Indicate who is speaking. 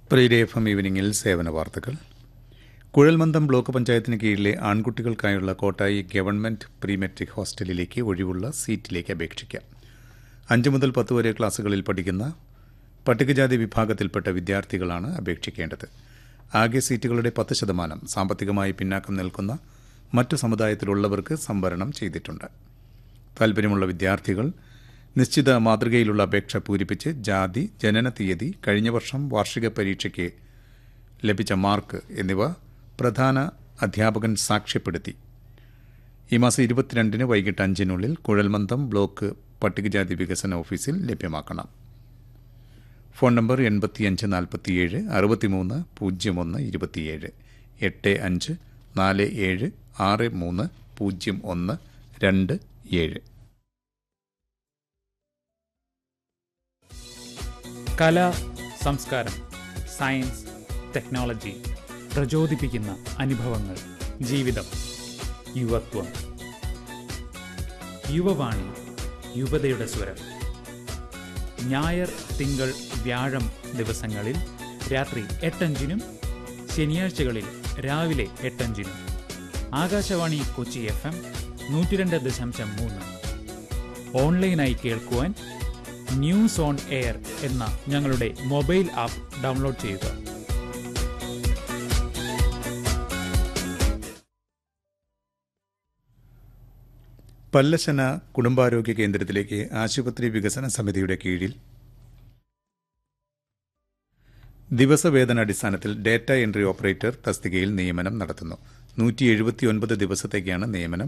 Speaker 1: പ്രിയരെ F M ഈവനിങ്ങിൽ സേവന വാർത്തകൾ കുഴൽമന്ദം ബ്ലോക്ക് പഞ്ചായത്തിന് കീഴിലെ ആൺകുട്ടികൾക്കായുള്ള കോട്ടായി ഗവൺമെന്റ് പ്രീ മെട്രിക് ഹോസ്റ്റലിലേക്ക് ഒഴിവുള്ള സീറ്റിലേക്ക് അപേക്ഷിക്കാം അഞ്ച് മുതൽ പത്ത് വരെ ക്ലാസുകളിൽ പഠിക്കുന്ന പട്ടികജാതി വിഭാഗത്തിൽപ്പെട്ട വിദ്യാർത്ഥികളാണ് അപേക്ഷിക്കേണ്ടത് ആകെ സീറ്റുകളുടെ പത്ത് ശതമാനം സാമ്പത്തികമായി പിന്നാക്കം നിൽക്കുന്ന മറ്റു സമുദായത്തിലുള്ളവർക്ക് സംവരണം ചെയ്തിട്ടുണ്ട് താൽപ്പര്യമുള്ള വിദ്യാർത്ഥികൾ നിശ്ചിത മാതൃകയിലുള്ള അപേക്ഷ പൂരിപ്പിച്ച് ജാതി ജനന തീയതി കഴിഞ്ഞ വർഷം വാർഷിക പരീക്ഷയ്ക്ക് ലഭിച്ച മാർക്ക് എന്നിവ പ്രധാന അധ്യാപകൻ സാക്ഷ്യപ്പെടുത്തി ഈ മാസം ഇരുപത്തിരണ്ടിന് വൈകിട്ട് അഞ്ചിനുള്ളിൽ കുഴൽമന്ദം ബ്ലോക്ക് പട്ടികജാതി വികസന ഓഫീസിൽ ലഭ്യമാക്കണം ഫോൺ നമ്പർ എൺപത്തിയഞ്ച് നാൽപ്പത്തിയേഴ് അറുപത്തിമൂന്ന് പൂജ്യം ഒന്ന് ഇരുപത്തിയേഴ് എട്ട് അഞ്ച് നാല് ഏഴ് ആറ് മൂന്ന് പൂജ്യം ഒന്ന് രണ്ട് ഏഴ്
Speaker 2: കല സംസ്കാരം സയൻസ് ടെക്നോളജി പ്രചോദിപ്പിക്കുന്ന അനുഭവങ്ങൾ ജീവിതം യുവത്വം യുവവാണി യുവതയുടെ സ്വരം ഞായർ തിങ്കൾ വ്യാഴം ദിവസങ്ങളിൽ രാത്രി എട്ടഞ്ചിനും ശനിയാഴ്ചകളിൽ രാവിലെ എട്ടഞ്ചിനും ആകാശവാണി കൊച്ചി എഫ് എം നൂറ്റിരണ്ട് ദശാംശം മൂന്ന് ഓൺലൈനായി കേൾക്കുവാൻ ന്യൂസ് ഓൺ എയർ എന്ന ഞങ്ങളുടെ മൊബൈൽ ആപ്പ് ഡൗൺലോഡ് ചെയ്യുക
Speaker 1: പല്ലശന കുടുംബാരോഗ്യ കേന്ദ്രത്തിലേക്ക് ആശുപത്രി വികസന സമിതിയുടെ കീഴിൽ ദിവസവേതന അടിസ്ഥാനത്തിൽ ഡാറ്റ എൻട്രി ഓപ്പറേറ്റർ തസ്തികയിൽ നിയമനം നടത്തുന്നു നൂറ്റി എഴുപത്തിയൊൻപത് ദിവസത്തേക്കാണ് നിയമനം